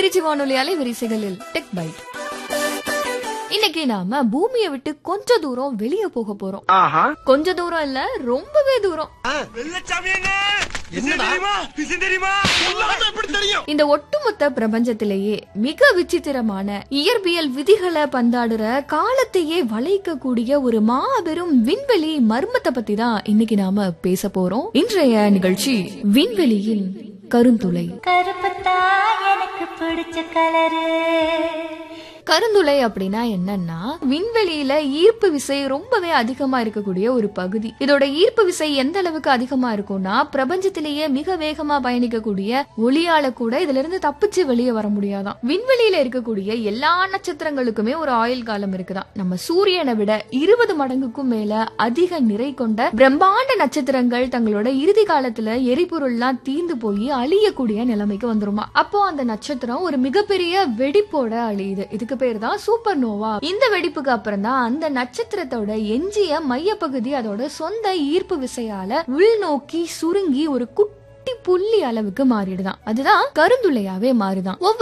திருச்சி வானொலி அலைவரிசைகளில் tech byte இன்னைக்கு நாம பூமியை விட்டு கொஞ்ச தூரம் வெளியே போக போறோம் ஆஹா கொஞ்ச தூரம் இல்ல ரொம்பவே தூரம் என்ன தெரியுமா விஷயம் தெரியுமா சொல்லாம எப்படி தெரியும் இந்த ஒட்டுமொத்த பிரபஞ்சத்திலேயே மிக விசித்திரமான இயற்பியல் விதிகளை பந்தாடுற காலத்தையே வளைக்கக்கூடிய ஒரு மாபெரும் விண்வெளி மர்மத்தை பத்தி தான் இன்னைக்கு நாம பேச போறோம் இன்றைய நிகழ்ச்சி விண்வெளியின் கருந்துளை கருப்புத்தா எனக்கு பிடிச்ச கலரு கருந்துளை அப்படின்னா என்னன்னா விண்வெளியில ஈர்ப்பு விசை ரொம்பவே அதிகமா இருக்கக்கூடிய ஒரு பகுதி இதோட ஈர்ப்பு விசை எந்த அளவுக்கு அதிகமா இருக்கும்னா பிரபஞ்சத்திலேயே மிக வேகமா பயணிக்கக்கூடிய ஒளியால கூட இதுல இருந்து தப்பிச்சு வெளியே வர முடியாதாம் விண்வெளியில இருக்கக்கூடிய எல்லா நட்சத்திரங்களுக்குமே ஒரு ஆயுள் காலம் இருக்குதாம் நம்ம சூரியனை விட இருபது மடங்குக்கும் மேல அதிக நிறை கொண்ட பிரம்மாண்ட நட்சத்திரங்கள் தங்களோட இறுதி காலத்துல எரிபொருள்லாம் தீந்து போய் அழியக்கூடிய நிலைமைக்கு வந்துருமா அப்போ அந்த நட்சத்திரம் ஒரு மிகப்பெரிய வெடிப்போட அழியுது இதுக்கு பேர் தான் சூப்பர் நோவா இந்த வெடிப்புக்கு அப்புறம் தான் அந்த நட்சத்திரத்தோட எஞ்சிய மையப்பகுதி அதோட சொந்த ஈர்ப்பு விசையால உள்நோக்கி சுருங்கி ஒரு குட்டி புள்ளி அளவுக்கு மாறிடுதான் அதுதான் கருந்துளையாவே மாறுதான் ஒவ்வொரு